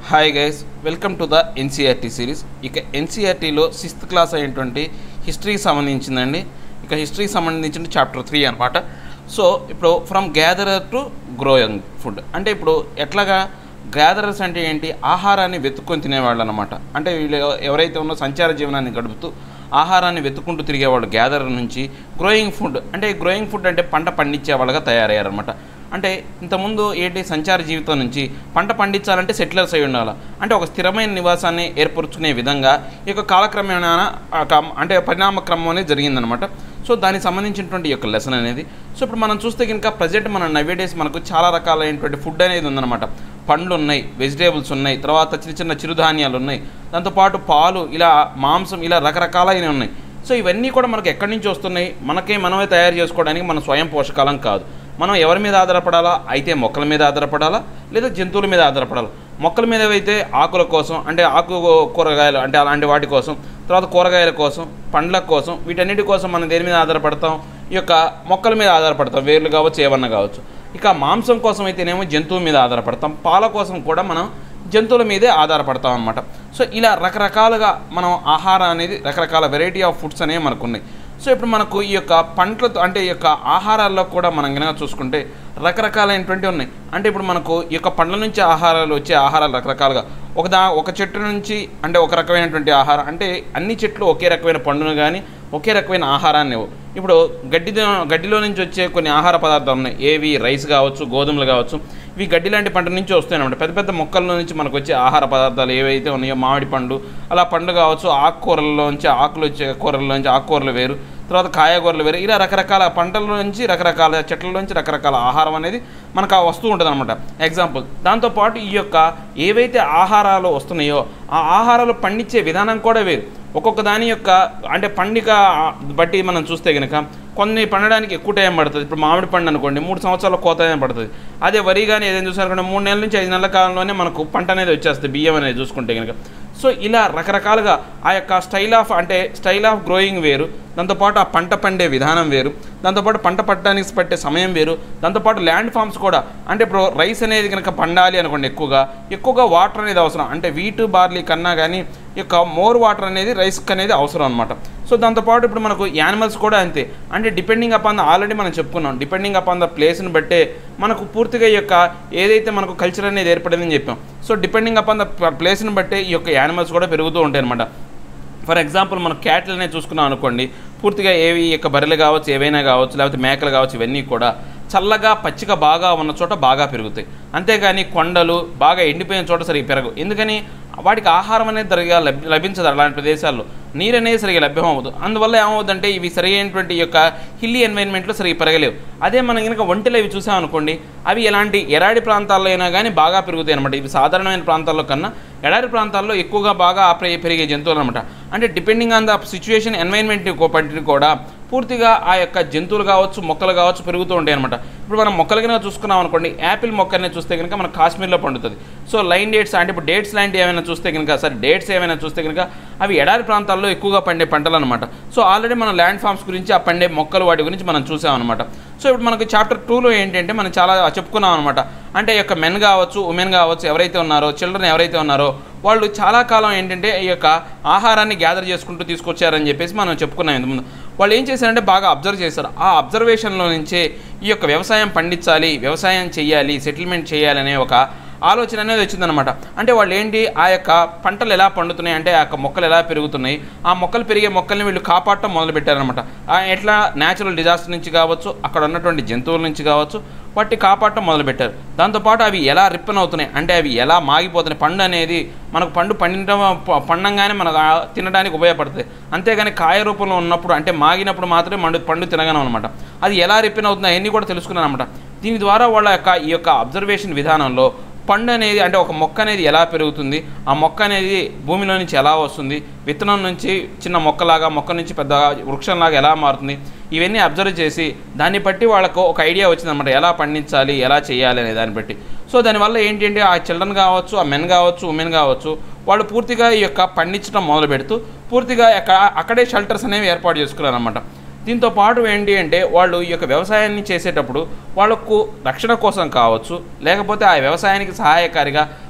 Hi guys welcome to the NCERT series ఇక ఎన్సీఆర్టీలో sixth class అయినటువంటి హిస్టరీకి సంబంధించిందండి ఇక హిస్టరీకి సంబంధించిన చాప్టర్ త్రీ అనమాట సో ఇప్పుడు from gatherer to growing food అంటే ఇప్పుడు ఎట్లాగా గ్యాదరర్స్ అంటే ఏంటి ఆహారాన్ని వెతుక్కొని తినేవాళ్ళు అనమాట అంటే వీళ్ళు ఎవరైతే ఉన్నో సంచార జీవనాన్ని గడుపుతూ ఆహారాన్ని వెతుక్కుంటూ తిరిగేవాళ్ళు గ్యాదరర్ నుంచి గ్రోయింగ్ ఫుడ్ అంటే గ్రోయింగ్ ఫుడ్ అంటే పంట పండించే వాళ్ళగా తయారయ్యారనమాట అంటే ఇంతకుముందు ఏంటి సంచార జీవితం నుంచి పంట పండించాలంటే సెటిలర్స్ అయి ఉండాలి అంటే ఒక స్థిరమైన నివాసాన్ని ఏర్పరచుకునే విధంగా ఈ యొక్క కాలక్రమేణా ఆ కం- అంటే పరిణామ క్రమం అనేది జరిగిందనమాట సో దానికి సంబంధించినటువంటి ఈ యొక్క లెసన్ అనేది సో ఇప్పుడు మనం చూస్తే కనుక ప్రజెంట్ మన నవే డేస్ మనకు చాలా రకాలైనటువంటి ఫుడ్ అనేది ఉందన్నమాట పండ్లు ఉన్నాయి వెజిటేబుల్స్ ఉన్నాయి తర్వాత చిన్న చిన్న చిరుధాన్యాలు ఉన్నాయి దాంతోపాటు పాలు ఇలా మాంసం ఇలా రకరకాలైనవి ఉన్నాయి సో ఇవన్నీ కూడా మనకు ఎక్కడి నుంచి వస్తున్నాయి మనకే మనమే తయారు చేసుకోవడానికి మన స్వయం పోషకాలం కాదు మనం ఎవరి మీద ఆధారపడాలా అయితే మొక్కల మీద ఆధారపడాలా లేదా జంతువుల మీద ఆధారపడాలా మొక్కల మీద అయితే ఆకుల కోసం అంటే ఆకు కూరగాయలు అంటే అలాంటి వాటి కోసం తర్వాత కూరగాయల కోసం పండ్ల కోసం వీటన్నిటి కోసం మనం దేని మీద ఆధారపడతాం ఈ యొక్క మొక్కల మీద ఆధారపడతాం వేర్లు కావచ్చు ఏమన్నా కావచ్చు ఇక మాంసం కోసం అయితేనేమో జంతువు మీద ఆధారపడతాం పాల కోసం కూడా మనం జంతువుల మీదే ఆధారపడతాం అనమాట సో ఇలా రకరకాలుగా మనం ఆహారం అనేది రకరకాల వెరైటీ ఆఫ్ ఫుడ్స్ అనేవి మనకు ఉన్నాయి సో ఇప్పుడు మనకు ఈ యొక్క పంటలతో అంటే ఈ యొక్క ఆహారాల్లో కూడా మనం కనుక చూసుకుంటే రకరకాలైనటువంటి ఉన్నాయి అంటే ఇప్పుడు మనకు ఈ యొక్క పండ్ల నుంచి ఆహారాలు వచ్చే ఆహారాలు రకరకాలుగా ఒక దా ఒక చెట్టు నుంచి అంటే ఒక రకమైనటువంటి ఆహారం అంటే అన్ని చెట్లు ఒకే రకమైన పండును కానీ ఒకే రకమైన ఆహారాన్ని ఇవ్వవు ఇప్పుడు గడ్డి గడ్డిలో నుంచి వచ్చే కొన్ని ఆహార పదార్థాలు ఉన్నాయి ఏవి రైస్ కావచ్చు గోధుమలు కావచ్చు ఇవి గడ్డి లాంటి పంట నుంచి వస్తాయి అన్నమాట పెద్ద పెద్ద మొక్కల నుంచి మనకు వచ్చే ఆహార పదార్థాలు ఏవైతే ఉన్నాయో మామిడి పండు అలా పండు కావచ్చు ఆకుకూరల్లోంచి ఆకులు వచ్చే కూరల్లోంచి ఆకుకూరలు వేరు తర్వాత కాయగూరలు వేరు ఇలా రకరకాల పంటల నుంచి రకరకాల చెట్ల నుంచి రకరకాల ఆహారం అనేది మనకు ఆ వస్తూ ఉంటుంది అనమాట ఎగ్జాంపుల్ దాంతోపాటు ఈ యొక్క ఏవైతే ఆహారాలు వస్తున్నాయో ఆ ఆహారాలు పండించే విధానం కూడా వేరు ఒక్కొక్క దాని యొక్క అంటే పండిక బట్టి మనం చూస్తే కనుక కొన్ని పండడానికి ఎక్కువ టైం పడుతుంది ఇప్పుడు మామిడి పండు అనుకోండి మూడు సంవత్సరాల కోత టైం పడుతుంది అదే వరి కానీ ఏదైనా చూసారనుకోండి మూడు నెలల నుంచి ఐదు నెలల కాలంలోనే మనకు పంట అనేది వచ్చేస్తుంది బియ్యం అనేది చూసుకుంటే కనుక సో ఇలా రకరకాలుగా ఆ యొక్క స్టైల్ ఆఫ్ అంటే స్టైల్ ఆఫ్ గ్రోయింగ్ వేరు దాంతోపాటు ఆ పంట పండే విధానం వేరు దాంతోపాటు పంట పట్టడానికి పట్టే సమయం వేరు దాంతోపాటు ల్యాండ్ ఫామ్స్ కూడా అంటే ఇప్పుడు రైస్ అనేది కనుక పండాలి అనుకోండి ఎక్కువగా ఎక్కువగా వాటర్ అనేది అవసరం అంటే వీటు బార్లీ కన్నా కానీ ఈ యొక్క మోర్ వాటర్ అనేది రైస్కి అనేది అవసరం అనమాట సో దాంతోపాటు ఇప్పుడు మనకు యానిమల్స్ కూడా అంతే అంటే డిపెండింగ్ అపాన్ ద ఆల్రెడీ మనం చెప్పుకున్నాం డిపెండింగ్ అపాన్ ద ప్లేస్ని బట్టే మనకు పూర్తిగా ఈ యొక్క ఏదైతే మనకు కల్చర్ అనేది ఏర్పడిందని చెప్పాం సో డిపెండింగ్ అపాన్ ద ప్లేస్ని బట్టే ఈ యొక్క యానిమల్స్ కూడా పెరుగుతూ ఉంటాయి అనమాట ఫర్ ఎగ్జాంపుల్ మనం క్యాటిల్నే చూసుకున్నాం అనుకోండి పూర్తిగా ఏవి ఈ యొక్క బర్రెలు కావచ్చు ఏవైనా కావచ్చు లేకపోతే మేకలు కావచ్చు ఇవన్నీ కూడా చల్లగా పచ్చిక బాగా ఉన్న చోట బాగా పెరుగుతాయి అంతేగాని కొండలు బాగా ఎండిపోయిన చోట సరిగ్గా పెరగవు ఎందుకని వాటికి ఆహారం అనేది సరిగా లభి లభించదు అలాంటి ప్రదేశాల్లో నీరు అనేది సరిగా లభ్యం అవ్వదు అందువల్ల ఏమవుతుందంటే ఇవి సరైనటువంటి ఈ యొక్క హిల్లీ ఎన్వైర్న్మెంట్లో సరిగా పెరగలేవు అదే మనం కనుక ఒంటెలు ఇవి చూసామనుకోండి అవి ఎలాంటి ఎడారి ప్రాంతాల్లో అయినా కానీ బాగా పెరుగుతాయి అనమాట ఇవి సాధారణమైన ప్రాంతాల్లో కన్నా ఎడారి ప్రాంతాల్లో ఎక్కువగా బాగా ఆపరే పెరిగే జంతువులు అనమాట అంటే depending on the situation environment పట్టిని కూడా పూర్తిగా ఆ యొక్క జంతువులు కావచ్చు మొక్కలు కావచ్చు పెరుగుతూ ఉంటాయి అనమాట ఇప్పుడు మనం మొక్కలు కనుక చూసుకున్నాం అనుకోండి యాపిల్ మొక్కనే చూస్తే కనుక మన కాశ్మీర్లో పండుతుంది సో లైన్ డేట్స్ అంటే ఇప్పుడు డేట్స్ లాంటివి ఏమైనా చూస్తే కనుక సరే డేట్స్ ఏమైనా చూస్తే కనుక అవి ఎడారి ప్రాంతాల్లో ఎక్కువగా పండే పంటలు అనమాట సో ఆల్రెడీ మనం ల్యాండ్ ఫార్మ్స్ గురించి ఆ పండే మొక్కలు వాటి గురించి మనం చూసామన్నమాట సో ఇప్పుడు మనకు చాప్టర్ టూలో ఏంటంటే మనం చాలా చెప్పుకున్నాం అనమాట అంటే ఈ యొక్క మెన్ కావచ్చు ఉమెన్ కావచ్చు ఎవరైతే ఉన్నారో చిల్డ్రన్ ఎవరైతే ఉన్నారో వాళ్ళు చాలా కాలం ఏంటంటే ఈ యొక్క ఆహారాన్ని గ్యాదర్ చేసుకుంటూ తీసుకొచ్చారని చెప్పేసి మనం చెప్పుకున్నాం ఇంతకుముందు వాళ్ళు ఏం చేశారంటే బాగా అబ్జర్వ్ చేశారు ఆ అబ్జర్వేషన్లో నుంచే ఈ యొక్క వ్యవసాయం పండించాలి వ్యవసాయం చేయాలి సెటిల్మెంట్ చేయాలనే ఒక ఆలోచన అనేది వచ్చిందనమాట అంటే వాళ్ళు ఏంటి ఆ యొక్క పంటలు ఎలా పండుతున్నాయి అంటే ఆ యొక్క మొక్కలు ఎలా పెరుగుతున్నాయి ఆ మొక్కలు పెరిగే మొక్కల్ని వీళ్ళు కాపాడటం మొదలుపెట్టారనమాట ఎట్లా న్యాచురల్ డిజాస్టర్ నుంచి కావచ్చు అక్కడ ఉన్నటువంటి జంతువుల నుంచి కావచ్చు వాటి కాపాడటం మొదలుపెట్టారు దాంతోపాటు అవి ఎలా రిప్పన్ అవుతున్నాయి అంటే అవి ఎలా మాగిపోతున్నాయి పండు అనేది మనకు పండు పండటం ప- పండంగానే మనకు ఆ తినడానికి ఉపయోగపడుతుంది అంతేగాని కాయ రూపంలో ఉన్నప్పుడు అంటే మాగినప్పుడు మాత్రమే మండు పండు తినగలం అనమాట అది ఎలా రిప్పన్ అవుతుంది అవన్నీ కూడా తెలుసుకున్నాను అనమాట దీని ద్వారా వాళ్ళ యొక్క ఈ యొక్క అబ్జర్వేషన్ విధానంలో పండు అనేది అంటే ఒక మొక్క అనేది ఎలా పెరుగుతుంది ఆ మొక్క అనేది భూమిలో నుంచి ఎలా వస్తుంది విత్తనం నుంచి చిన్న మొక్కలాగా మొక్క నుంచి పెద్ద వృక్షంలాగా ఎలా మారుతుంది ఇవన్నీ అబ్జర్వ్ చేసి దాన్ని బట్టి వాళ్ళకు ఒక ఐడియా వచ్చిందన్నమాట ఎలా పండించాలి ఎలా చేయాలి అనే దాన్ని బట్టి సో దానివల్ల ఏంటంటే ఆ చిల్డ్రన్ కావచ్చు ఆ మెన్ కావచ్చు ఉమెన్ కావచ్చు వాళ్ళు పూర్తిగా ఈ యొక్క పండించడం మొదలు పెడుతూ పూర్తిగా అక్కడ అక్కడే షెల్టర్స్ అనేవి ఏర్పాటు చేసుకున్నారు అనమాట దీంతో పాటు ఏంటి అంటే వాళ్ళు ఈ యొక్క వ్యవసాయాన్ని చేసేటప్పుడు వాళ్ళకు రక్షణ కోసం కావచ్చు లేకపోతే ఆ వ్యవసాయానికి సహాయకారిగా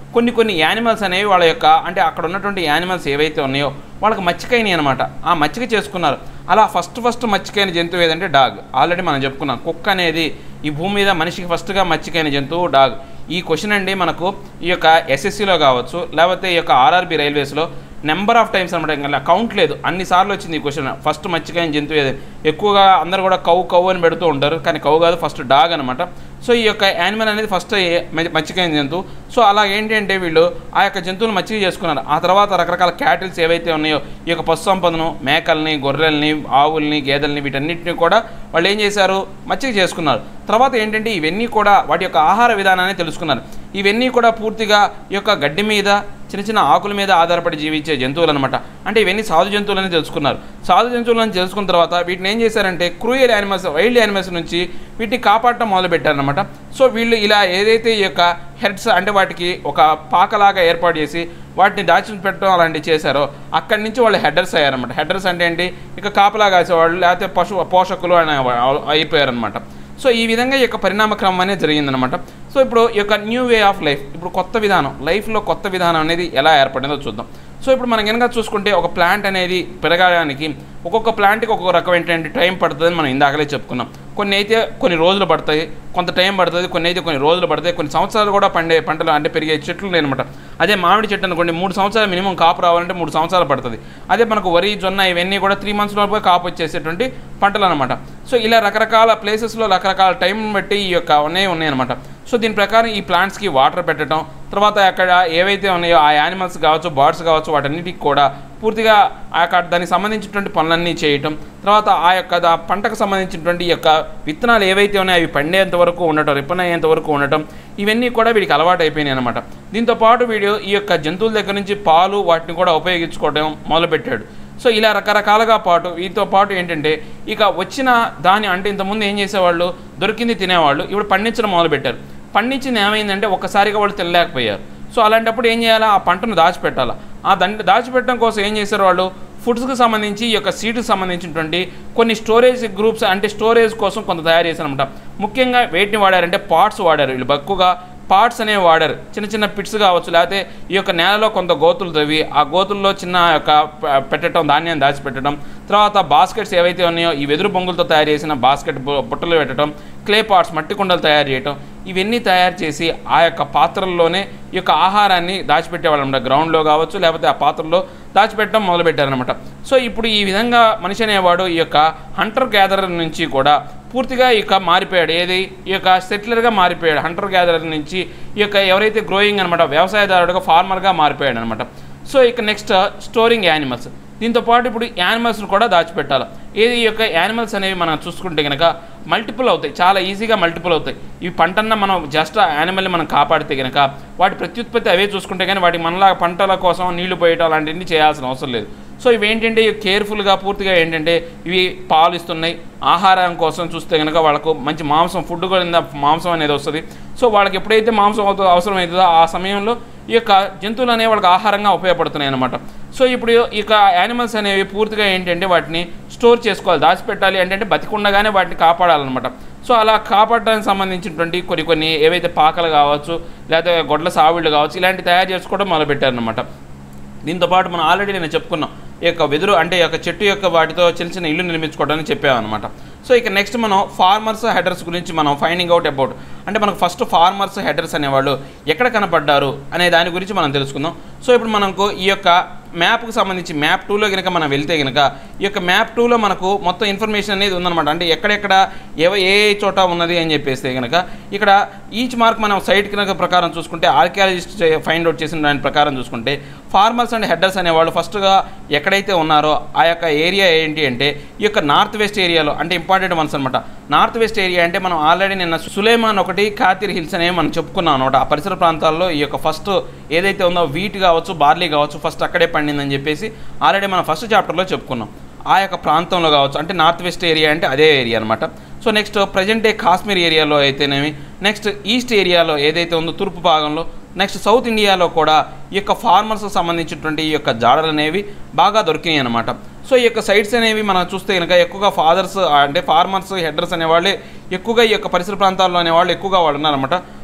కొన్ని కొన్ని యానిమల్స్ అనేవి వాళ్ళ యొక్క అంటే అక్కడ ఉన్నటువంటి యానిమల్స్ ఏవైతే ఉన్నాయో వాళ్ళకి మచ్చికైనవి అనమాట ఆ మచ్చిక చేసుకున్నారు అలా ఫస్ట్ ఫస్ట్ మచ్చికైన జంతువు ఏదంటే డాగ్ ఆల్రెడీ మనం చెప్పుకున్నాం కుక్క అనేది ఈ భూమి మీద మనిషికి ఫస్ట్గా మచ్చికైన జంతువు డాగ్ ఈ క్వశ్చన్ అండి మనకు ఈ యొక్క ఎస్ఎస్సిలో కావచ్చు లేకపోతే ఈ యొక్క ఆర్ఆర్బి రైల్వేస్లో నెంబర్ ఆఫ్ టైమ్స్ అనమాట ఇంకా కౌంట్ లేదు అన్నిసార్లు వచ్చింది ఈ క్వశ్చన్ ఫస్ట్ మచ్చికైన జంతువు ఏది ఎక్కువగా అందరు కూడా కవ్వు కవ్వు అని పెడుతూ ఉంటారు కానీ కవ్వు కాదు ఫస్ట్ డాగ్ అనమాట సో ఈ యొక్క యానిమల్ అనేది ఫస్ట్ మచ్చికైన జంతువు సో అలా ఏంటి అంటే వీళ్ళు ఆ యొక్క జంతువులు మచ్చిక చేసుకున్నారు ఆ తర్వాత రకరకాల క్యాటిల్స్ ఏవైతే ఉన్నాయో ఈ యొక్క పశు సంపదను మేకల్ని గొర్రెల్ని ఆవుల్ని గేదెల్ని వీటన్నిటిని కూడా వాళ్ళు ఏం చేశారు మచ్చిక చేసుకున్నారు తర్వాత ఏంటంటే ఇవన్నీ కూడా వాటి యొక్క ఆహార విధానాన్ని తెలుసుకున్నారు ఇవన్నీ కూడా పూర్తిగా ఈ యొక్క గడ్డి మీద చిన్న చిన్న ఆకుల మీద ఆధారపడి జీవించే జంతువులు అనమాట అంటే ఇవన్నీ సాధు జంతువులని తెలుసుకున్నారు సాధు జంతువులను తెలుసుకున్న తర్వాత వీటిని ఏం చేశారంటే క్రూయల్ యానిమల్స్ వైల్డ్ యానిమల్స్ నుంచి వీటిని కాపాడటం మొదలుపెట్టారనమాట సో వీళ్ళు ఇలా ఏదైతే ఈ యొక్క హెడ్స్ అంటే వాటికి ఒక పాకలాగా ఏర్పాటు చేసి వాటిని దాచి పెట్టడం అలాంటివి చేశారో అక్కడి నుంచి వాళ్ళు హెడర్స్ అయ్యారనమాట హెడర్స్ అంటే ఏంటి ఇక కాపలా కాసేవాళ్ళు లేకపోతే పశు పోషకులు అనే అయిపోయారనమాట సో ఈ విధంగా ఈ యొక్క పరిణామ క్రమం అనేది జరిగిందనమాట సో ఇప్పుడు ఈ యొక్క న్యూ వే ఆఫ్ లైఫ్ ఇప్పుడు కొత్త విధానం లైఫ్లో కొత్త విధానం అనేది ఎలా ఏర్పడిందో చూద్దాం సో ఇప్పుడు మనం కనుక చూసుకుంటే ఒక ప్లాంట్ అనేది పెరగడానికి ఒక్కొక్క ప్లాంట్కి ఒక్కొక్క రకమైనటువంటి టైం పడుతుందని మనం ఇందాకలే చెప్పుకున్నాం కొన్ని అయితే కొన్ని రోజులు పడతాయి కొంత టైం పడుతుంది కొన్ని అయితే కొన్ని రోజులు పడతాయి కొన్ని సంవత్సరాలు కూడా పండే పంటలు అంటే పెరిగే చెట్లు లేనమాట అదే మామిడి చెట్టు అనుకోండి మూడు సంవత్సరాలు మినిమం కాపు రావాలంటే మూడు సంవత్సరాలు పడుతుంది అదే మనకు వరి జొన్న ఇవన్నీ కూడా త్రీ మంత్స్ లోపు కాపు వచ్చేసేటువంటి పంటలు అనమాట సో ఇలా రకరకాల ప్లేసెస్లో రకరకాల టైం బట్టి ఈ యొక్క ఉన్నాయి ఉన్నాయన్నమాట సో దీని ప్రకారం ఈ ప్లాంట్స్కి వాటర్ పెట్టడం తర్వాత అక్కడ ఏవైతే ఉన్నాయో ఆ యానిమల్స్ కావచ్చు బర్డ్స్ కావచ్చు వాటన్నిటికి కూడా పూర్తిగా ఆ యొక్క దానికి సంబంధించినటువంటి పనులన్నీ చేయటం తర్వాత ఆ యొక్క దా పంటకు సంబంధించినటువంటి ఈ యొక్క విత్తనాలు ఏవైతే ఉన్నాయో అవి పండేంత వరకు ఉండటం రిప్పన్ అయ్యేంత వరకు ఉండటం ఇవన్నీ కూడా వీడికి అలవాటు అయిపోయినాయి అనమాట దీంతో పాటు వీడు ఈ యొక్క జంతువుల దగ్గర నుంచి పాలు వాటిని కూడా ఉపయోగించుకోవడం మొదలుపెట్టాడు సో ఇలా రకరకాలుగా పాటు వీటితో పాటు ఏంటంటే ఇక వచ్చిన దాని అంటే ఇంతకుముందు ఏం చేసేవాళ్ళు దొరికింది తినేవాళ్ళు ఇప్పుడు పండించడం మొదలుపెట్టారు పండించింది ఏమైందంటే ఒక్కసారిగా వాళ్ళు తినలేకపోయారు సో అలాంటప్పుడు ఏం చేయాలా ఆ పంటను దాచిపెట్టాలా ఆ దండ దాచిపెట్టడం కోసం ఏం చేశారు వాళ్ళు ఫుడ్స్కి సంబంధించి ఈ యొక్క సీడ్కి సంబంధించినటువంటి కొన్ని స్టోరేజ్ గ్రూప్స్ అంటే స్టోరేజ్ కోసం కొంత తయారు చేశారనమాట ముఖ్యంగా వేటిని వాడారంటే పాట్స్ వాడారు వీళ్ళు ఎక్కువగా పార్ట్స్ అనేవి వాడారు చిన్న చిన్న పిట్స్ కావచ్చు లేకపోతే ఈ యొక్క నేలలో కొంత గోతులు తవ్వి ఆ గోతుల్లో చిన్న యొక్క ప- పెట్టడం ధాన్యాన్ని దాచిపెట్టడం తర్వాత బాస్కెట్స్ ఏవైతే ఉన్నాయో ఈ వెదురు బొంగులతో తయారు చేసిన బాస్కెట్ బు- బుట్టలు పెట్టడం క్లే పాట్స్ మట్టి కుండలు తయారు చేయటం ఇవన్నీ తయారు చేసి ఆ యొక్క పాత్రల్లోనే ఈ యొక్క ఆహారాన్ని దాచిపెట్టేవాళ్ళు అనమాట గ్రౌండ్లో కావచ్చు లేకపోతే ఆ పాత్రలో దాచిపెట్టడం మొదలుపెట్టారనమాట సో ఇప్పుడు ఈ విధంగా మనిషి అనేవాడు ఈ యొక్క హంటర్ గ్యాదరర్ నుంచి కూడా పూర్తిగా ఇక మారిపోయాడు ఏది ఈ యొక్క సెటిలర్గా మారిపోయాడు హంటర్ గ్యాదరర్ నుంచి ఈ యొక్క ఎవరైతే గ్రోయింగ్ అనమాట వ్యవసాయదారుడుగా ఫార్మర్గా మారిపోయాడు అనమాట సో ఇక నెక్స్ట్ స్టోరింగ్ యానిమల్స్ దీంతో పాటు ఇప్పుడు యానిమల్స్ను కూడా దాచిపెట్టాలి ఏది ఈ యొక్క యానిమల్స్ అనేవి మనం చూసుకుంటే కనుక మల్టిపుల్ అవుతాయి చాలా ఈజీగా మల్టిపుల్ అవుతాయి ఈ పంటన్న మనం జస్ట్ యానిమల్ని మనం కాపాడితే కనుక వాటి ప్రత్యుత్పత్తి అవే చూసుకుంటే కానీ వాటి మనలా పంటల కోసం నీళ్లు పోయటం అలాంటివన్నీ చేయాల్సిన అవసరం లేదు సో ఇవి ఏంటంటే ఇవి కేర్ఫుల్గా పూర్తిగా ఏంటంటే ఇవి పాలు ఇస్తున్నాయి ఆహారం కోసం చూస్తే కనుక వాళ్ళకు మంచి మాంసం ఫుడ్ కూడా మాంసం అనేది వస్తుంది సో వాళ్ళకి ఎప్పుడైతే మాంసం అవుతుందో అవసరం అవుతుందో ఆ సమయంలో ఈ యొక్క జంతువులు అనేవి వాళ్ళకి ఆహారంగా ఉపయోగపడుతున్నాయి అనమాట సో ఇప్పుడు ఈ యొక్క యానిమల్స్ అనేవి పూర్తిగా ఏంటంటే వాటిని స్టోర్ చేసుకోవాలి దాచిపెట్టాలి అంటే బతికుండగానే వాటిని కాపాడాలన్నమాట సో అలా కాపాడడానికి సంబంధించినటువంటి కొన్ని కొన్ని ఏవైతే పాకలు కావచ్చు లేకపోతే గొడ్ల సావిళ్ళు కావచ్చు ఇలాంటి తయారు చేసుకోవడం మొదలుపెట్టారనమాట దీంతో పాటు మనం ఆల్రెడీ నేను చెప్పుకున్నాం ఈ యొక్క వెదురు అంటే ఈ యొక్క చెట్టు యొక్క వాటితో చిన్న చిన్న ఇల్లు నిర్మించుకోవడానికి చెప్పామన్నమాట సో ఇక నెక్స్ట్ మనం ఫార్మర్స్ హెడర్స్ గురించి మనం ఫైండింగ్ అవుట్ అబౌట్ అంటే మనకు ఫస్ట్ ఫార్మర్స్ హెడర్స్ అనేవాళ్ళు ఎక్కడ కనపడ్డారు అనే దాని గురించి మనం తెలుసుకుందాం సో ఇప్పుడు మనకు ఈ యొక్క మ్యాప్కి సంబంధించి మ్యాప్ టూలో కనుక మనం వెళ్తే కనుక ఈ యొక్క మ్యాప్ టూలో మనకు మొత్తం ఇన్ఫర్మేషన్ అనేది ఉందన్నమాట అంటే ఎక్కడెక్కడ ఎవ ఏ ఏ చోట ఉన్నది అని చెప్పేస్తే కనుక ఇక్కడ ఈచ్ మార్క్ మనం సైట్ కనుక ప్రకారం చూసుకుంటే ఆర్కియాలజిస్ట్ ఫైండ్ అవుట్ చేసిన దాని ప్రకారం చూసుకుంటే ఫార్మర్స్ అండ్ హెడ్డర్స్ అనేవాళ్ళు ఫస్ట్గా ఎక్కడైతే ఉన్నారో ఆ యొక్క ఏరియా ఏంటి అంటే ఈ యొక్క నార్త్ వెస్ట్ ఏరియాలో అంటే ఇంపార్టెంట్ వన్స్ అనమాట నార్త్ వెస్ట్ ఏరియా అంటే మనం ఆల్రెడీ నిన్న సులేమాన్ ఒకటి ఖాతిర్ హిల్స్ అనేవి మనం చెప్పుకున్నాం అనమాట ఆ పరిసర ప్రాంతాల్లో ఈ యొక్క ఫస్ట్ ఏదైతే ఉందో వీట్ కావచ్చు బార్లీ కావచ్చు ఫస్ట్ అక్కడే పండిందని చెప్పేసి ఆల్రెడీ మనం ఫస్ట్ చాప్టర్లో చెప్పుకున్నాం ఆ యొక్క ప్రాంతంలో కావచ్చు అంటే నార్త్ వెస్ట్ ఏరియా అంటే అదే ఏరియా అనమాట so next present day Kashmir ఏరియాలో అయితేనేమి నెక్స్ట్ ఈస్ట్ ఏరియాలో ఏదైతే ఉందో తూర్పు భాగంలో నెక్స్ట్ సౌత్ ఇండియాలో కూడా ఈ యొక్క ఫార్మర్స్కి సంబంధించినటువంటి ఈ యొక్క జాడలు అనేవి బాగా దొరికినాయి అనమాట సో ఈ యొక్క సైట్స్ అనేవి మనం చూస్తే కనుక ఎక్కువగా ఫాదర్స్ అంటే ఫార్మర్స్ హెడర్స్ అనేవాళ్ళే ఎక్కువగా ఈ యొక్క పరిసర ప్రాంతాల్లో అనేవాళ్ళు ఎక్కువగా వాళ్ళు ఉన్నారనమాట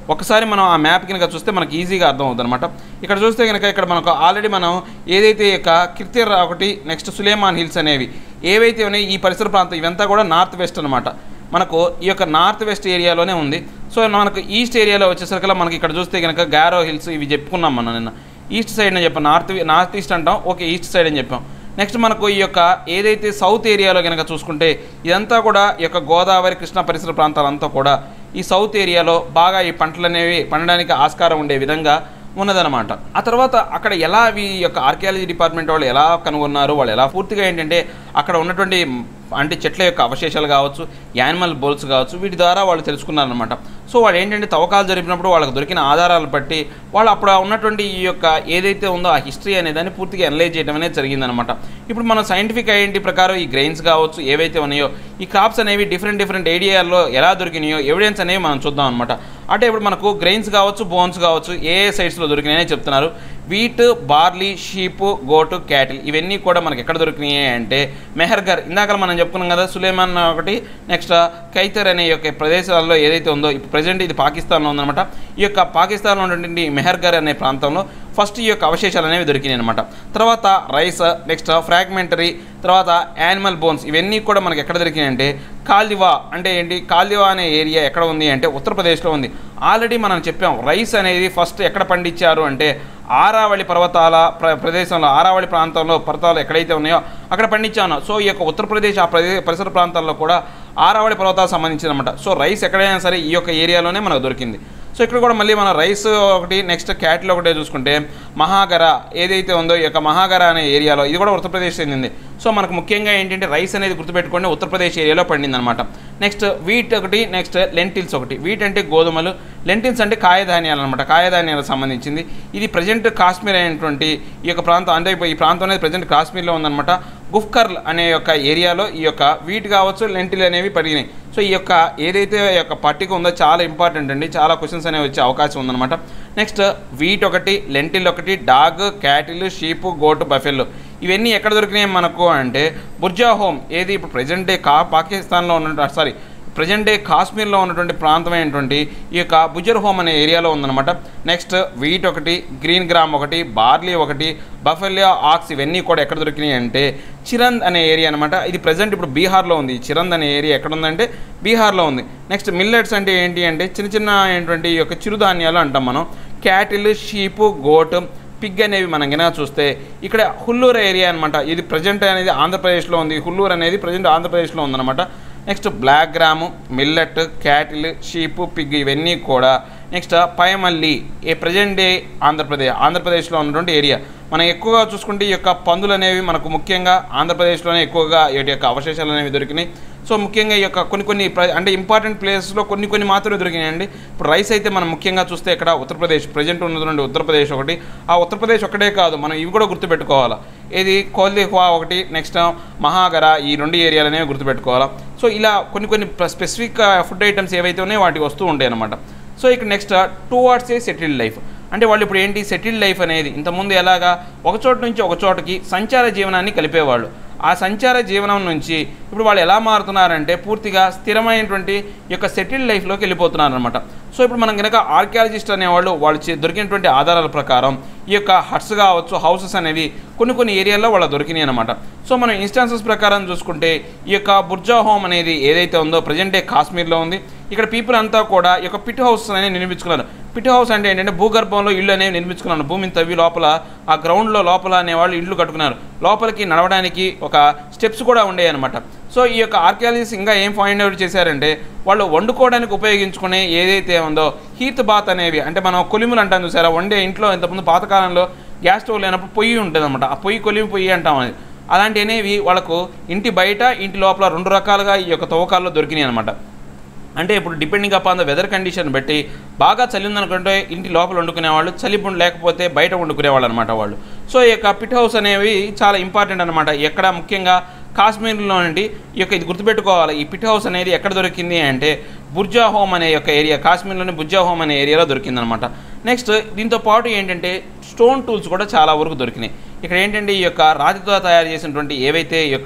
ఒకసారి మనం ఆ మ్యాప్ కనుక చూస్తే మనకి ఈజీగా అర్థం అవుతుంది అనమాట ఇక్కడ చూస్తే కనుక ఇక్కడ మనకు ఆల్రెడీ మనం ఏదైతే ఈ యొక్క కిర్తిర్ ఒకటి నెక్స్ట్ సులేమాన్ హిల్స్ అనేవి ఏవైతే ఉన్నాయో ఈ పరిసర ప్రాంతం ఇవంతా కూడా నార్త్ వెస్ట్ అనమాట మనకు ఈ యొక్క నార్త్ వెస్ట్ ఏరియాలోనే ఉంది సో మనకు ఈస్ట్ ఏరియాలో వచ్చేసరికి మనకి ఇక్కడ చూస్తే కనుక గారో హిల్స్ ఇవి చెప్పుకున్నాం మనం నిన్న ఈస్ట్ సైడ్ అని చెప్పాం నార్త్ నార్త్ ఈస్ట్ అంటాం ఓకే ఈస్ట్ సైడ్ అని చెప్పాం నెక్స్ట్ మనకు ఈ యొక్క ఏదైతే సౌత్ ఏరియాలో కనుక చూసుకుంటే ఇదంతా కూడా ఈ యొక్క గోదావరి కృష్ణ పరిసర ప్రాంతాలంతా కూడా ఈ సౌత్ ఏరియాలో బాగా ఈ పంటలు అనేవి పండడానికి ఆస్కారం ఉండే విధంగా ఉన్నదనమాట ఆ తర్వాత అక్కడ ఎలా ఈ యొక్క ఆర్కియాలజీ డిపార్ట్మెంట్ వాళ్ళు ఎలా కనుగొన్నారు వాళ్ళు ఎలా పూర్తిగా ఏంటంటే అక్కడ ఉన్నటువంటి అంటే చెట్ల యొక్క అవశేషాలు కావచ్చు యానిమల్ బోల్స్ కావచ్చు వీటి ద్వారా వాళ్ళు తెలుసుకున్నారనమాట సో వాళ్ళు ఏంటంటే తవ్వకాలు జరిపినప్పుడు వాళ్ళకి దొరికిన ఆధారాలు బట్టి వాళ్ళు అప్పుడు ఉన్నటువంటి ఈ యొక్క ఏదైతే ఉందో ఆ హిస్టరీ అనే దాన్ని పూర్తిగా అనలైజ్ చేయడం అనేది జరిగిందనమాట ఇప్పుడు మనం సైంటిఫిక్ ఐడెంటిటీ ప్రకారం ఈ గ్రెయిన్స్ కావచ్చు ఏవైతే ఉన్నాయో ఈ క్రాప్స్ అనేవి డిఫరెంట్ డిఫరెంట్ ఏరియాల్లో ఎలా దొరికినాయో ఎవిడెన్స్ అనేవి మనం చూద్దాం అనమాట అంటే ఇప్పుడు మనకు గ్రెయిన్స్ కావచ్చు బోన్స్ కావచ్చు ఏ ఏ సైడ్స్లో దొరికినాయని చెప్తున్నారు wheat barley sheep goat cattle ఇవన్నీ కూడా మనకి ఎక్కడ దొరికినాయి అంటే మెహర్గర్ ఇందాక మనం చెప్పుకున్నాం కదా సులేమాన్ ఒకటి నెక్స్ట్ కైతర్ అనే యొక్క ప్రదేశాల్లో ఏదైతే ఉందో ఇప్పుడు ప్రజెంట్ ఇది పాకిస్తాన్లో ఉందన్నమాట ఈ యొక్క పాకిస్తాన్లో ఉన్నటువంటి మెహర్గర్ అనే ప్రాంతంలో ఫస్ట్ ఈ యొక్క అవశేషాలు అనేవి దొరికినాయి అనమాట తర్వాత రైస్ నెక్స్ట్ ఫ్రాగ్మెంటరీ తర్వాత యానిమల్ బోన్స్ ఇవన్నీ కూడా మనకి ఎక్కడ దొరికినాయి అంటే కాల్దివా అంటే ఏంటి కాల్దివా అనే ఏరియా ఎక్కడ ఉంది అంటే ఉత్తరప్రదేశ్లో ఉంది ఆల్రెడీ మనం చెప్పాం రైస్ అనేది ఫస్ట్ ఎక్కడ పండించారు అంటే ఆరావళి పర్వతాల ప్ర ప్రదేశంలో ఆరావళి ప్రాంతంలో పర్వతాలు ఎక్కడైతే ఉన్నాయో అక్కడ పండించాను సో ఈ యొక్క ఉత్తరప్రదేశ్ ఆ ప్రదే పరిసర ప్రాంతాల్లో కూడా ఆరావళి పర్వతాలకు సంబంధించిందన్నమాట సో రైస్ ఎక్కడైనా సరే ఈ యొక్క ఏరియాలోనే మనకు దొరికింది సో ఇక్కడ కూడా మళ్ళీ మన రైస్ ఒకటి నెక్స్ట్ క్యాటిల్ ఒకటే చూసుకుంటే మహాగర ఏదైతే ఉందో ఈ యొక్క మహాగర అనే ఏరియాలో ఇది కూడా ఉత్తరప్రదేశ్ చెందింది సో మనకు ముఖ్యంగా ఏంటంటే రైస్ అనేది గుర్తుపెట్టుకోండి ఉత్తరప్రదేశ్ ఏరియాలో పండింది అనమాట నెక్స్ట్ వీట్ ఒకటి నెక్స్ట్ లెంటిల్స్ ఒకటి వీట్ అంటే గోధుమలు లెంటిల్స్ అంటే కాయధాన్యాలు అనమాట కాయధాన్యాలకు సంబంధించింది ఇది ప్రజెంట్ కాశ్మీర్ అయినటువంటి ఈ యొక్క ప్రాంతం అంటే ఈ ప్రాంతం అనేది ప్రజెంట్ కాశ్మీర్లో ఉందన్నమాట గుఫ్కర్ల్ అనే యొక్క ఏరియాలో ఈ యొక్క వీట్ కావచ్చు లెంటిల్ అనేవి పడినాయి సో ఈ యొక్క ఏదైతే ఈ యొక్క పట్టిక ఉందో చాలా ఇంపార్టెంట్ అండి చాలా క్వశ్చన్స్ అనేవి వచ్చే అవకాశం ఉందన్నమాట నెక్స్ట్ వీట్ ఒకటి లెంటిల్ ఒకటి dog cattle sheep goat buffalo ఇవన్నీ ఎక్కడ దొరికినాయి మనకు అంటే బుర్జా హోమ్ ఏది ఇప్పుడు ప్రజెంట్ డే కా పాకిస్తాన్లో ఉన్న సారీ ప్రజెంట్ డే కాశ్మీర్లో ఉన్నటువంటి ప్రాంతమైనటువంటి ఈ యొక్క బుజర్ హోమ్ అనే ఏరియాలో ఉందన్నమాట నెక్స్ట్ వీట్ ఒకటి గ్రీన్ గ్రామ్ ఒకటి బార్లీ ఒకటి బఫెలియా ఆక్స్ ఇవన్నీ కూడా ఎక్కడ దొరికినాయి అంటే చిరంద్ అనే ఏరియా అనమాట ఇది ప్రజెంట్ ఇప్పుడు బీహార్లో ఉంది ఈ చిరంద్ అనే ఏరియా ఎక్కడ ఉందంటే బీహార్లో ఉంది నెక్స్ట్ మిల్లెట్స్ అంటే ఏంటి అంటే చిన్న చిన్న ఏంటంటే ఈ యొక్క చిరుధాన్యాలు అంటాం మనం క్యాటిల్ షీపు గోట్ పిగ్ అనేవి మనం కనుక చూస్తే ఇక్కడ హుల్లూరు ఏరియా అనమాట ఇది ప్రజెంట్ అనేది ఆంధ్రప్రదేశ్లో ఉంది హుల్లూరు అనేది ప్రజెంట్ ఆంధ్రప్రదేశ్లో ఉందన్నమాట next black gram millet cattle sheep Pig ఇవన్నీ కూడా నెక్స్ట్ పయమల్లి ఏ ప్రజెంట్ డే ఆంధ్రప్రదేశ్ ఆంధ్రప్రదేశ్లో ఉన్నటువంటి ఏరియా మనం ఎక్కువగా చూసుకుంటే ఈ యొక్క పందులు అనేవి మనకు ముఖ్యంగా ఆంధ్రప్రదేశ్లోనే ఎక్కువగా వీటి యొక్క అవశేషాలు అనేవి దొరికినాయి సో ముఖ్యంగా ఈ యొక్క కొన్ని కొన్ని ప్ర- అంటే ఇంపార్టెంట్ ప్లేసెస్లో కొన్ని కొన్ని మాత్రమే దొరికినాయండి ఇప్పుడు రైస్ అయితే మనం ముఖ్యంగా చూస్తే ఇక్కడ ఉత్తరప్రదేశ్ ప్రజెంట్ ఉన్నటువంటి ఉత్తరప్రదేశ్ ఒకటి ఆ ఉత్తరప్రదేశ్ ఒకటే కాదు మనం ఇవి కూడా గుర్తుపెట్టుకోవాలా ఏది కోల్దిహ్వా ఒకటి నెక్స్ట్ మహాగర ఈ రెండు ఏరియాలు అనేవి గుర్తుపెట్టుకోవాలా సో ఇలా కొన్ని కొన్ని స్పెసిఫిక్ ఫుడ్ ఐటమ్స్ ఏవైతే ఉన్నాయో వాటికి వస్తూ ఉంటాయి అన్నమాట సో ఇక next two what's a settled life అంటే వాళ్ళు ఇప్పుడు ఏంటి సెటిల్డ్ లైఫ్ అనేది ఇంతకుముందు ఎలాగా ఒక చోట నుంచి ఒక చోటకి సంచార జీవనాన్ని కలిపేవాళ్ళు ఆ సంచార జీవనం నుంచి ఇప్పుడు వాళ్ళు ఎలా మారుతున్నారంటే పూర్తిగా స్థిరమైనటువంటి ఈ యొక్క సెటిల్డ్ లైఫ్లోకి వెళ్ళిపోతున్నారు అనమాట సో ఇప్పుడు మనం కనుక ఆర్కియాలజిస్ట్ అనేవాళ్ళు వాళ్ళు చే- దొరికినటువంటి ఆధారాల ప్రకారం ఈ యొక్క హట్స్ కావచ్చు హౌసెస్ అనేవి కొన్ని కొన్ని ఏరియాల్లో వాళ్ళ దొరికినాయి అనమాట సో మనం ఇన్స్టాన్సెస్ ప్రకారం చూసుకుంటే ఈ యొక్క బుర్జా హోమ్ అనేది ఏదైతే ఉందో ప్రజెంట్ డే కాశ్మీర్లో ఉంది ఇక్కడ పీపుల్ అంతా కూడా ఈ యొక్క పిట్ హౌస్ అనేది నిర్మించుకున్నారు పిట్ హౌస్ అంటే ఏంటంటే భూగర్భంలో ఇల్లు అనేవి నిర్మించుకున్నారు భూమిని తవ్వి లోపల ఆ గ్రౌండ్లో లోపల అనేవాళ్ళు ఇల్లు కట్టుకున్నారు లోపలికి నడవడానికి ఒక స్టెప్స్ కూడా ఉండేవి అనమాట సో ఈ యొక్క ఆర్కియాలజిస్ట్ ఇంకా ఏం ఫైండ్ అవుట్ చేశారంటే వాళ్ళు వండుకోవడానికి ఉపయోగించుకునే ఏదైతే ఉందో హీత్ బాత్ అనేవి అంటే మనం కొలిములు అంటాం చూసారా వండే ఇంట్లో ఇంతకుముందు పాతకాలంలో గ్యాస్ స్టవ్ లేనప్పుడు పొయ్యి ఉంటుంది అనమాట ఆ పొయ్యి కొలిమి పొయ్యి అంటాం అది అలాంటి అనేవి వాళ్ళకు ఇంటి బయట ఇంటి లోపల రెండు రకాలుగా ఈ యొక్క తవ్వకాల్లో దొరికినాయి అనమాట అంటే ఇప్పుడు depending upon the weather condition బట్టి బాగా చలి ఉందనుకుంటే ఇంటి లోపల వండుకునేవాళ్ళు చలి పుండు లేకపోతే బయట వండుకునేవాళ్ళు అనమాట వాళ్ళు సో ఈ యొక్క పిట్ హౌస్ అనేవి చాలా ఇంపార్టెంట్ అనమాట ఎక్కడ ముఖ్యంగా కాశ్మీర్లో నుండి ఈ యొక్క ఇది గుర్తుపెట్టుకోవాలి ఈ పిట్ హౌస్ అనేది ఎక్కడ దొరికింది అంటే బుర్జా హోమ్ అనే యొక్క ఏరియా కాశ్మీర్లోని బుర్జా హోమ్ అనే ఏరియాలో దొరికిందనమాట నెక్స్ట్ దీంతో పాటు ఏంటంటే స్టోన్ టూల్స్ కూడా చాలా వరకు దొరికినాయి ఇక్కడ ఏంటంటే ఈ యొక్క రాతితో తయారు చేసినటువంటి ఏవైతే ఈ యొక్క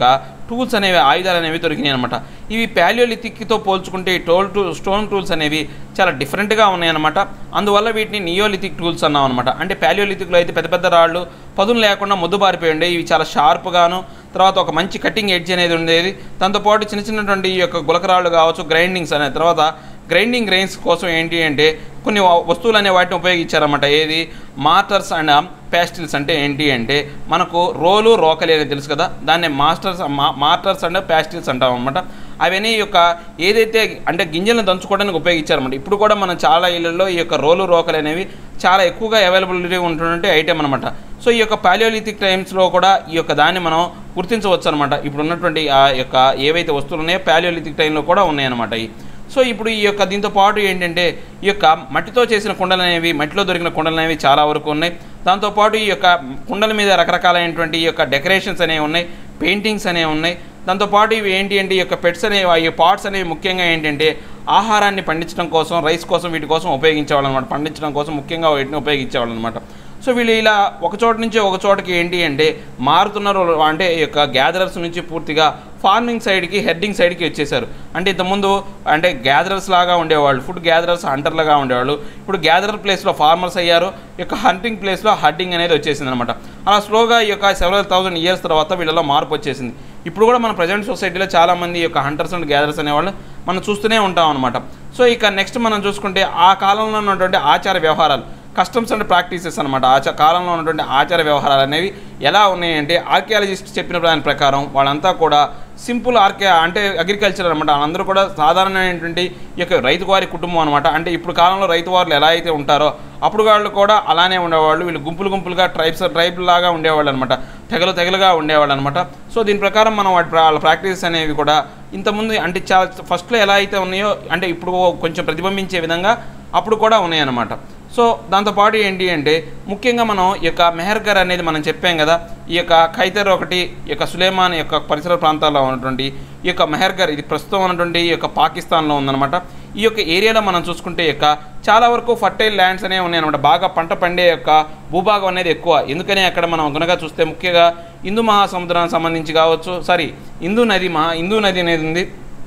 టూల్స్ అనేవి ఆయుధాలు అనేవి దొరికినాయి అనమాట ఇవి ప్యాలియోలిథిక్తో పోల్చుకుంటే ఈ టోల్ టూ స్టోన్ టూల్స్ అనేవి చాలా డిఫరెంట్గా ఉన్నాయన్నమాట అందువల్ల వీటిని నియోలిథిక్ టూల్స్ అన్నాం అనమాట అంటే ప్యాలియోలిథిక్లో అయితే పెద్ద పెద్ద రాళ్ళు పదును లేకుండా ముద్దుబారిపోయి ఉండే ఇవి చాలా షార్ప్గాను తర్వాత ఒక మంచి కటింగ్ ఎడ్జ్ అనేది ఉండేది దాంతోపాటు చిన్న చిన్నటువంటి ఈ యొక్క గులకరాళ్ళు కావచ్చు గ్రైండింగ్స్ అనే తర్వాత గ్రైండింగ్ గ్రెయిన్స్ కోసం ఏంటి అంటే కొన్ని వ- వస్తువులు అనే వాటిని ఉపయోగించారన్నమాట ఏది మార్టర్స్ అండ్ ప్యాస్టిల్స్ అంటే ఏంటి అంటే మనకు రోలు రోకలి అనేది తెలుసు కదా దాన్ని మాస్టర్స్ మా మార్టర్స్ అండ్ ప్యాస్టిల్స్ అంటాం అనమాట అవన్నీ ఈ యొక్క ఏదైతే అంటే గింజలను దంచుకోవడానికి ఉపయోగించారన్నమాట ఇప్పుడు కూడా మనం చాలా ఇళ్ళల్లో ఈ యొక్క రోలు రోకలి అనేవి చాలా ఎక్కువగా అవైలబిలిటీ ఉంటున్నట్టు ఐటెం అనమాట సో ఈ యొక్క పాలియోలిథిక్ టైమ్స్లో కూడా ఈ యొక్క దాన్ని మనం గుర్తించవచ్చు అనమాట ఇప్పుడు ఉన్నటువంటి ఆ యొక్క ఏవైతే వస్తువులు ఉన్నాయో పాలియోలిథిక్ టైంలో కూడా ఉన్నాయన్నమాట ఇవి సో ఇప్పుడు ఈ యొక్క దీంతో పాటు ఏంటంటే ఈ యొక్క మట్టితో చేసిన కుండలు అనేవి మట్టిలో దొరికిన కుండలు అనేవి చాలా వరకు ఉన్నాయి దాంతోపాటు ఈ యొక్క కుండల మీద రకరకాలైనటువంటి ఈ యొక్క డెకరేషన్స్ అనేవి ఉన్నాయి పెయింటింగ్స్ అనేవి ఉన్నాయి దాంతోపాటు ఇవి ఏంటి అంటే ఈ యొక్క పెట్స్ అనేవి ఈ పాట్స్ అనేవి ముఖ్యంగా ఏంటంటే ఆహారాన్ని పండించడం కోసం రైస్ కోసం వీటి కోసం ఉపయోగించేవాళ్ళు అనమాట పండించడం కోసం ముఖ్యంగా వీటిని ఉపయోగించేవాళ్ళు అనమాట సో వీళ్ళు ఇలా ఒక చోట నుంచి ఒక చోటకి ఏంటి అంటే మారుతున్నారు అంటే ఈ యొక్క గ్యాదరర్స్ నుంచి పూర్తిగా ఫార్మింగ్ సైడ్కి హెడ్డింగ్ సైడ్కి వచ్చేసారు అంటే ఇంతకుముందు అంటే గ్యాదరర్స్ లాగా ఉండేవాళ్ళు ఫుడ్ గ్యాదరర్స్ హంటర్లుగా ఉండేవాళ్ళు ఇప్పుడు గ్యాదరర్ ప్లేస్లో ఫార్మర్స్ అయ్యారు ఈ యొక్క హంటింగ్ ప్లేస్లో హడ్డింగ్ అనేది వచ్చేసింది అనమాట అలా స్లోగా ఈ యొక్క సెవెరల్ థౌసండ్ ఇయర్స్ తర్వాత వీళ్ళలో మార్పు వచ్చేసింది ఇప్పుడు కూడా మన ప్రజెంట్ సొసైటీలో చాలామంది ఈ యొక్క హంటర్స్ అండ్ గ్యాదరర్స్ అనేవాళ్ళు మనం చూస్తూనే ఉంటాం అనమాట సో ఇక నెక్స్ట్ మనం చూసుకుంటే ఆ కాలంలో ఉన్నటువంటి ఆచార వ్యవహారాలు కస్టమ్స్ అండ్ ప్రాక్టీసెస్ అనమాట ఆచ కాలంలో ఉన్నటువంటి ఆచార వ్యవహారాలు అనేవి ఎలా ఉన్నాయంటే ఆర్కియాలజిస్ట్ చెప్పిన దాని ప్రకారం వాళ్ళంతా కూడా సింపుల్ ఆర్కే అంటే అగ్రికల్చర్ అనమాట వాళ్ళందరూ కూడా సాధారణమైనటువంటి ఈ యొక్క రైతువారి కుటుంబం అనమాట అంటే ఇప్పుడు కాలంలో రైతువారులు ఎలా అయితే ఉంటారో అప్పుడు వాళ్ళు కూడా అలానే ఉండేవాళ్ళు వీళ్ళు గుంపులు గుంపులుగా ట్రైబ్స్ ట్రైబ్ లాగా ఉండేవాళ్ళు అనమాట తెగలు తెగలుగా ఉండేవాళ్ళు అనమాట సో దీని ప్రకారం మనం వాటి ప్రా- వాళ్ళ ప్రాక్టీసెస్ అనేవి కూడా ఇంతకుముందు అంటే చాలా ఫస్ట్లో ఎలా అయితే ఉన్నాయో అంటే ఇప్పుడు కొంచెం ప్రతిబింబించే విధంగా అప్పుడు కూడా ఉన్నాయన్నమాట సో దాంతోపాటు ఏంటి అంటే ముఖ్యంగా మనం ఈ యొక్క మెహర్గర్ అనేది మనం చెప్పాం కదా ఈ యొక్క ఖైతర్ ఒకటి ఈ యొక్క సులేమాన్ యొక్క పరిసర ప్రాంతాల్లో ఉన్నటువంటి ఈ యొక్క మెహర్గర్ ఇది ప్రస్తుతం ఉన్నటువంటి ఈ యొక్క పాకిస్తాన్లో ఉందన్నమాట ఈ యొక్క ఏరియాలో మనం చూసుకుంటే ఈ యొక్క చాలా వరకు ఫర్టైల్ ల్యాండ్స్ అనేవి ఉన్నాయన్నమాట బాగా పంట పండే యొక్క భూభాగం అనేది ఎక్కువ ఎందుకని అక్కడ మనం గనుక చూస్తే ముఖ్యంగా హిందూ మహాసముద్రానికి సంబంధించి కావచ్చు సారీ హిందూ నది మహా హిందూ నది అనేది ఉంది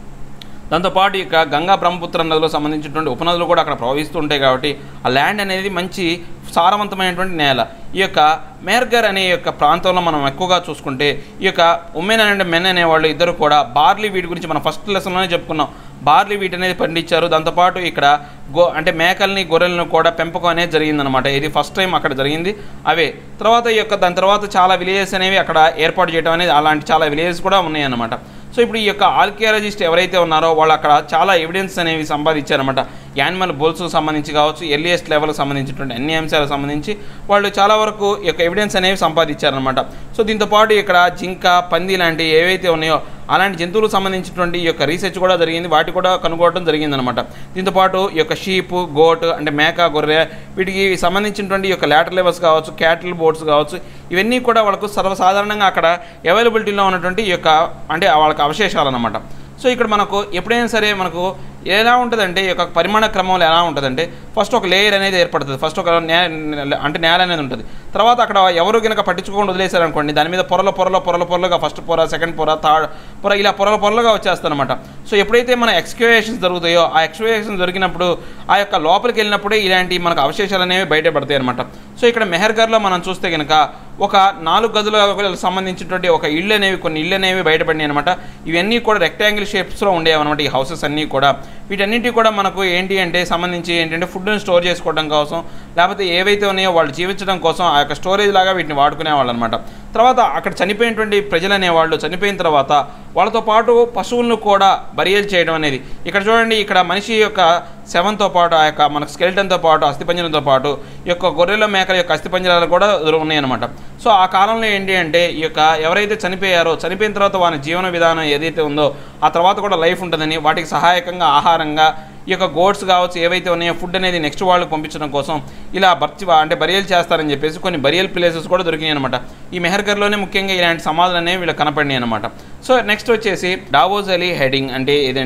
దాంతోపాటు ఇక గంగా బ్రహ్మపుత్ర నదిలో సంబంధించినటువంటి ఉపనదులు కూడా అక్కడ ప్రవహిస్తూ ఉంటాయి కాబట్టి ఆ ల్యాండ్ అనేది మంచి సారవంతమైనటువంటి నేల ఈ యొక్క మేర్గర్ అనే యొక్క ప్రాంతంలో మనం ఎక్కువగా చూసుకుంటే ఈ యొక్క ఉమెన్ అండ్ మెన్ అనేవాళ్ళు ఇద్దరు కూడా బార్లీ వీటి గురించి మనం ఫస్ట్ లెసన్లోనే చెప్పుకున్నాం బార్లీ వీట్ అనేది పండించారు దాంతోపాటు ఇక్కడ గో అంటే మేకల్ని గొర్రెలను కూడా పెంపకం అనేది జరిగిందనమాట ఇది ఫస్ట్ టైం అక్కడ జరిగింది అవే తర్వాత ఈ యొక్క దాని తర్వాత చాలా విలేజెస్ అనేవి అక్కడ ఏర్పాటు చేయడం అనేది అలాంటి చాలా విలేజెస్ కూడా ఉన్నాయన్నమాట సో ఇప్పుడు ఈ యొక్క ఆర్కియాలజిస్ట్ ఎవరైతే ఉన్నారో వాళ్ళు అక్కడ చాలా ఎవిడెన్స్ అనేవి సంపాదించారన్నమాట యానిమల్ బోల్స్కి సంబంధించి కావచ్చు ఎర్లియస్ట్ లెవెల్కి సంబంధించినటువంటి అన్ని అంశాలకు సంబంధించి వాళ్ళు చాలా వరకు ఈ యొక్క ఎవిడెన్స్ అనేవి సంపాదించారనమాట సో దీంతో పాటు ఇక్కడ జింక పంది లాంటి ఏవైతే ఉన్నాయో అలాంటి జంతువులకు సంబంధించినటువంటి ఈ యొక్క రీసెర్చ్ కూడా జరిగింది వాటి కూడా కనుగొనడం జరిగిందనమాట దీంతో పాటు ఈ యొక్క షీప్ గోట్ అంటే మేక గొర్రె వీటికి సంబంధించినటువంటి ఈ యొక్క లాటర్ లెవెల్స్ కావచ్చు క్యాటిల్ బోట్స్ కావచ్చు ఇవన్నీ కూడా వాళ్ళకు సర్వసాధారణంగా అక్కడ అవైలబిలిటీలో ఉన్నటువంటి ఈ యొక్క అంటే వాళ్ళకి అవశేషాలు అనమాట సో ఇక్కడ మనకు ఎప్పుడైనా సరే మనకు ఎలా ఉంటుందంటే ఈ యొక్క పరిమాణ క్రమంలో ఎలా ఉంటుందంటే ఫస్ట్ ఒక లేయర్ అనేది ఏర్పడుతుంది ఫస్ట్ ఒక నే అంటే నేల అనేది ఉంటుంది తర్వాత అక్కడ ఎవరు కనుక పట్టించుకోకుండా వదిలేశారనుకోండి దాని మీద పొరల పొరల పొరల పొరలుగా ఫస్ట్ పొర సెకండ్ పొర థర్డ్ పొర ఇలా పొరల పొరలుగా వచ్చేస్తారనమాట సో ఎప్పుడైతే మన ఎక్స్క్యూవేషన్స్ జరుగుతాయో ఆ ఎక్స్క్యూవేషన్స్ దొరికినప్పుడు ఆ యొక్క లోపలికి వెళ్ళినప్పుడే ఇలాంటి మనకు అవశేషాలు అనేవి బయటపడతాయి అనమాట సో ఇక్కడ మెహర్గర్లో మనం చూస్తే కనుక ఒక నాలుగు గదులకు సంబంధించినటువంటి ఒక ఇళ్ళు అనేవి కొన్ని ఇళ్ళు అనేవి బయటపడినాయి అనమాట ఇవన్నీ కూడా రెక్టాంగిల్ షేప్స్లో ఉండేవి అనమాట ఈ హౌసెస్ అన్నీ కూడా వీటన్నిటి కూడా మనకు ఏంటి అంటే సంబంధించి ఏంటంటే ఫుడ్ని స్టోర్ చేసుకోవడం కోసం లేకపోతే ఏవైతే ఉన్నాయో వాళ్ళు జీవించడం కోసం ఆ యొక్క స్టోరేజ్ లాగా వీటిని వాడుకునేవాళ్ళు అనమాట తర్వాత అక్కడ చనిపోయినటువంటి ప్రజలు అనేవాళ్ళు చనిపోయిన తర్వాత వాళ్ళతో పాటు పశువులను కూడా బరియల్ చేయడం అనేది ఇక్కడ చూడండి ఇక్కడ మనిషి యొక్క శవంతో పాటు ఆ యొక్క మనకు స్కెల్టన్తో పాటు అస్థిపంజరంతో పాటు ఈ యొక్క గొర్రెల మేకల యొక్క అస్థిపంజరాలు కూడా ఉన్నాయన్నమాట సో ఆ కాలంలో ఏంటి అంటే ఈ యొక్క ఎవరైతే చనిపోయారో చనిపోయిన తర్వాత వారి జీవన విధానం ఏదైతే ఉందో ఆ తర్వాత కూడా లైఫ్ ఉంటుందని వాటికి సహాయకంగా ఆహారంగా ఈ యొక్క గోడ్స్ కావచ్చు ఏవైతే ఉన్నాయో ఫుడ్ అనేది నెక్స్ట్ వాళ్ళకి పంపించడం కోసం ఇలా భర్తీ అంటే బరియల్ చేస్తారని చెప్పేసి కొన్ని బరియల్ ప్లేసెస్ కూడా దొరికినాయి అనమాట ఈ మెహర్గర్లోనే ముఖ్యంగా ఇలాంటి సమాధులు అనేవి వీళ్ళు కనపడినాయి అనమాట సో నెక్స్ట్ వచ్చేసి డావోజ్ అలీ హెడింగ్ అంటే ఏదంటే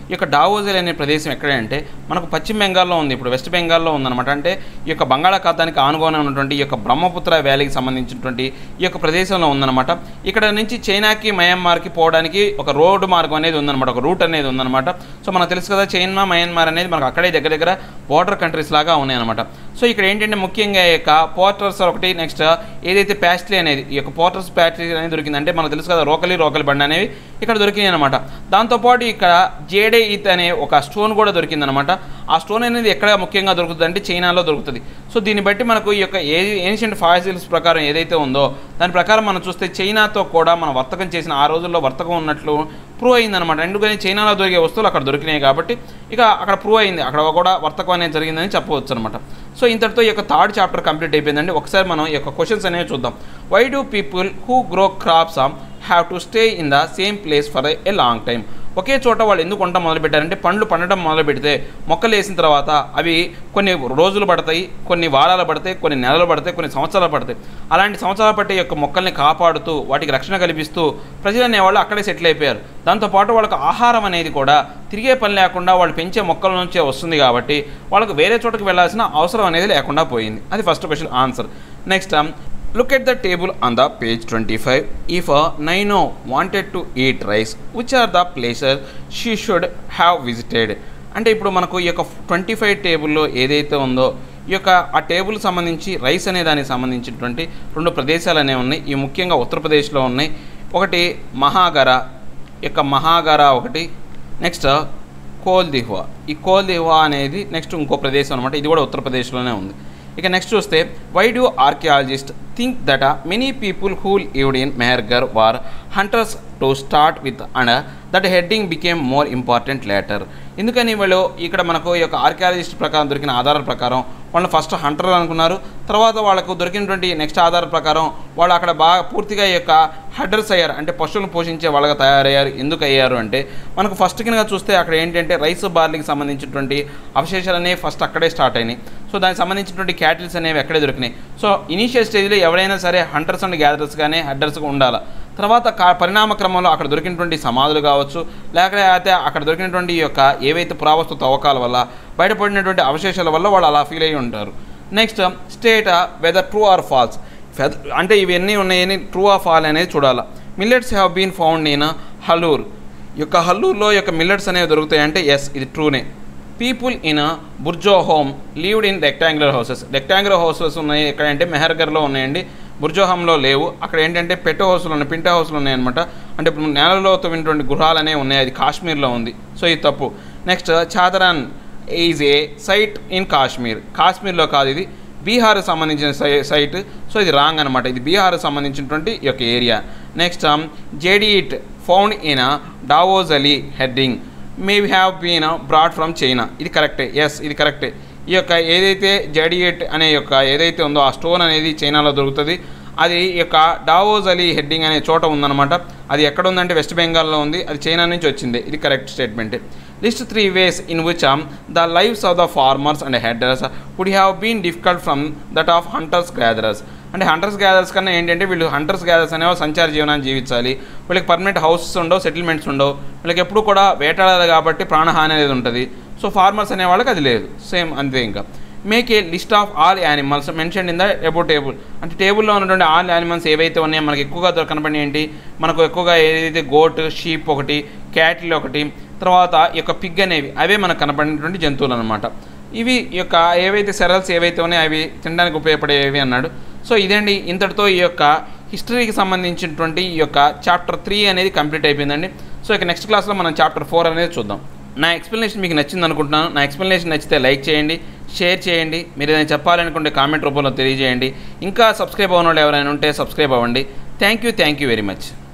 ఈ యొక్క డావోజల్ అనే ప్రదేశం ఎక్కడంటే మనకు పశ్చిమ బెంగాల్లో ఉంది ఇప్పుడు వెస్ట్ బెంగాల్లో ఉందన్నమాట అంటే ఈ యొక్క బంగాళాఖాతానికి ఆనుగుణంగా ఉన్నటువంటి ఈ యొక్క బ్రహ్మపుత్ర వ్యాలీకి సంబంధించినటువంటి ఈ యొక్క ప్రదేశంలో ఉందన్నమాట ఇక్కడ నుంచి చైనాకి మయన్మార్కి పోవడానికి ఒక రోడ్డు మార్గం అనేది ఉందన్నమాట ఒక రూట్ అనేది ఉందన్నమాట సో మనకు తెలుసు కదా చైనా మయన్మార్ అనేది మనకు అక్కడే దగ్గర దగ్గర బోర్డర్ కంట్రీస్ లాగా ఉన్నాయన్నమాట సో ఇక్కడ ఏంటంటే ముఖ్యంగా ఈ యొక్క పోర్టర్స్ ఒకటి నెక్స్ట్ ఏదైతే ప్యాస్ట్లీ అనేది ఈ యొక్క పోర్టర్స్ ప్యాస్ట్లీ అనేది దొరికింది అంటే మనకు తెలుసు కదా రోకలి రోకలి బండి అనేవి ఇక్కడ దొరికినాయి అనమాట దాంతోపాటు ఇక్కడ జేడే ఈత్ అనే ఒక స్టోన్ కూడా దొరికిందనమాట ఆ స్టోన్ అనేది ఎక్కడ ముఖ్యంగా దొరుకుతుంది అంటే చైనాలో దొరుకుతుంది సో దీన్ని బట్టి మనకు ఈ యొక్క ఏ ఏన్షియంట్ ఫాసిల్స్ ప్రకారం ఏదైతే ఉందో దాని ప్రకారం మనం చూస్తే చైనాతో కూడా మనం వర్తకం చేసిన ఆ రోజుల్లో వర్తకం ఉన్నట్లు ప్రూవ్ అయిందనమాట ఎందుకని చైనాలో దొరికే వస్తువులు అక్కడ దొరికినాయి కాబట్టి ఇక అక్కడ ప్రూవ్ అయింది అక్కడ కూడా వర్తకం అనేది జరిగిందని చెప్పవచ్చు అనమాట సో ఇంతటితో ఈ యొక్క థర్డ్ చాప్టర్ కంప్లీట్ అయిపోయిందండి ఒకసారి మనం ఈ యొక్క క్వశ్చన్స్ అనేవి చూద్దాం why do people who grow crops have to stay in the same place for a long time ఒకే చోట వాళ్ళు ఎందుకు వంట మొదలు పెట్టారంటే పండ్లు పండడం మొదలు పెడితే మొక్కలు వేసిన తర్వాత అవి కొన్ని రోజులు పడతాయి కొన్ని వారాలు పడతాయి కొన్ని నెలలు పడతాయి కొన్ని సంవత్సరాలు పడతాయి అలాంటి సంవత్సరాలు పట్టే యొక్క మొక్కల్ని కాపాడుతూ వాటికి రక్షణ కల్పిస్తూ ప్రజలు అనేవాళ్ళు అక్కడే సెటిల్ అయిపోయారు దాంతోపాటు వాళ్ళకి ఆహారం అనేది కూడా తిరిగే పని లేకుండా వాళ్ళు పెంచే మొక్కల నుంచే వస్తుంది కాబట్టి వాళ్ళకు వేరే చోటకి వెళ్ళాల్సిన అవసరం అనేది లేకుండా పోయింది అది first question answer next Look at the table on the page 25. If a Naino wanted to eat rice, which are the places she should have visited? అంటే ఇప్పుడు మనకు ఈ యొక్క ట్వంటీ ఫైవ్ టేబుల్లో ఏదైతే ఉందో ఈ యొక్క ఆ టేబుల్ సంబంధించి రైస్ అనే దానికి సంబంధించినటువంటి రెండు ప్రదేశాలు అనేవి ఉన్నాయి ఈ ముఖ్యంగా ఉత్తరప్రదేశ్లో ఉన్నాయి ఒకటి మహాగర ఈ యొక్క మహాగర ఒకటి నెక్స్ట్ కోల్ దిహ్వా ఈ కోల్ దిహ్వా అనేది నెక్స్ట్ ఇంకో ప్రదేశం అనమాట ఇది కూడా ఉత్తరప్రదేశ్లోనే ఉంది ఇక నెక్స్ట్ చూస్తే why do archaeologist think that many people who lived in Mehrgarh were hunters to start with and that herding became more important later ఎందుకని వీళ్ళు ఇక్కడ మనకు ఈ యొక్క ఆర్కియాలజిస్ట్ ప్రకారం దొరికిన ఆధారాల ప్రకారం వాళ్ళు ఫస్ట్ హంటర్ అనుకున్నారు తర్వాత వాళ్ళకు దొరికినటువంటి నెక్స్ట్ ఆధార ప్రకారం వాళ్ళు అక్కడ బాగా పూర్తిగా ఈ యొక్క హెడర్స్ అయ్యారు అంటే పశువులను పోషించే వాళ్ళగా తయారయ్యారు ఎందుకు అయ్యారు అంటే మనకు ఫస్ట్ కింద చూస్తే అక్కడ ఏంటంటే రైస్ బార్లీకి సంబంధించినటువంటి అవశేషాలు అనేవి ఫస్ట్ అక్కడే స్టార్ట్ అయినాయి సో దానికి సంబంధించినటువంటి క్యాటిల్స్ అనేవి అక్కడే దొరికినాయి సో ఇనీషియల్ స్టేజ్లో ఎవరైనా సరే హంటర్స్ అండ్ గ్యాదరర్స్ కానీ హెడ్డర్స్గా ఉండాలి తర్వాత కా పరిణామ క్రమంలో అక్కడ దొరికినటువంటి సమాధులు కావచ్చు లేకపోతే అక్కడ దొరికినటువంటి ఈ యొక్క ఏవైతే పురావస్తు తవ్వకాల వల్ల బయటపడినటువంటి అవశేషాల వల్ల వాళ్ళు అలా ఫీల్ అయ్యి ఉంటారు next state whether true or false అంటే ఇవన్నీ ఉన్నాయని ట్రూ ఆర్ ఫాల్ అనేది చూడాలి millets have been found in Hallur ఈ యొక్క హల్లూర్లో యొక్క మిల్లెట్స్ అనేవి దొరుకుతాయంటే ఎస్ ఇది ట్రూనే people in Burzahom lived in rectangular houses rectangular houses ఉన్నాయి ఎక్కడంటే మెహర్గర్లో ఉన్నాయండి బుర్జోహంలో లేవు అక్కడ ఏంటంటే పెట్ హౌస్లు ఉన్నాయి పింట హౌస్లు ఉన్నాయన్నమాట అంటే ఇప్పుడు నేలలో తవ్వినటువంటి గృహాలు అనేవి ఉన్నాయి అది కాశ్మీర్లో ఉంది సో ఇది తప్పు next Chirand is a site in Kashmir కాశ్మీర్లో కాదు ఇది బీహార్ సంబంధించిన సై సైట్ సో ఇది రాంగ్ అనమాట ఇది బీహార్ సంబంధించినటువంటి ఈ యొక్క area next jadeite found in Daojali Hading may have been brought from China ఇది కరెక్టే ఎస్ ఇది కరెక్టే ఈ యొక్క ఏదైతే జడియట్ అనే యొక్క ఏదైతే ఉందో ఆ స్టోన్ అనేది చైనాలో దొరుకుతుంది అది ఈ యొక్క డావోజ్ అలీ హెడ్డింగ్ అనే చోట ఉందన్నమాట అది ఎక్కడ ఉందంటే వెస్ట్ బెంగాల్లో ఉంది అది చైనా నుంచి వచ్చింది ఇది correct statement list three ways in which the lives of the farmers and herders would have been difficult from that of hunters gatherers అంటే హంటర్స్ గ్యాదర్స్ కన్నా ఏంటంటే వీళ్ళు హంటర్స్ గ్యాదర్స్ అనేవి సంచార జీవనాన్ని జీవించాలి వీళ్ళకి పర్మనెంట్ హౌసెస్ ఉండవు సెటిల్మెంట్స్ ఉండవు వీళ్ళకి ఎప్పుడు కూడా వేటాడాలి కాబట్టి ప్రాణహాని అనేది ఉంటుంది సో ఫార్మర్స్ అనే వాళ్ళకి అది లేదు సేమ్ అంతే ఇంకా make a list of all animals mention in the above table అంటే టేబుల్లో ఉన్నటువంటి ఆల్ యానిమల్స్ ఏవైతే ఉన్నాయో మనకి ఎక్కువగా కనపడి ఏంటి మనకు ఎక్కువగా ఏదైతే గోట్ షీప్ ఒకటి క్యాటిల్ ఒకటి తర్వాత ఈ యొక్క పిగ్ అనేవి అవే మనకు కనపడినటువంటి జంతువులు అనమాట ఇవి ఈ యొక్క ఏవైతే సెరల్స్ ఏవైతే ఉన్నాయో అవి తినడానికి ఉపయోగపడేవి అన్నాడు సో ఇదండి ఇంతటితో ఈ యొక్క హిస్టరీకి సంబంధించినటువంటి ఈ యొక్క చాప్టర్ త్రీ అనేది కంప్లీట్ అయిపోయిందండి సో ఇక నెక్స్ట్ క్లాస్లో మనం చాప్టర్ ఫోర్ అనేది చూద్దాం నా ఎక్స్ప్లెనేషన్ మీకు నచ్చింది అనుకుంటున్నాను నా ఎక్స్ప్లెనేషన్ నచ్చితే లైక్ చేయండి షేర్ చేయండి మీరు ఏదైనా చెప్పాలనుకుంటే కామెంట్ రూపంలో తెలియజేయండి ఇంకా సబ్స్క్రైబ్ అవ్వని వాళ్ళు ఎవరైనా ఉంటే సబ్స్క్రైబ్ అవ్వండి thank you thank you very much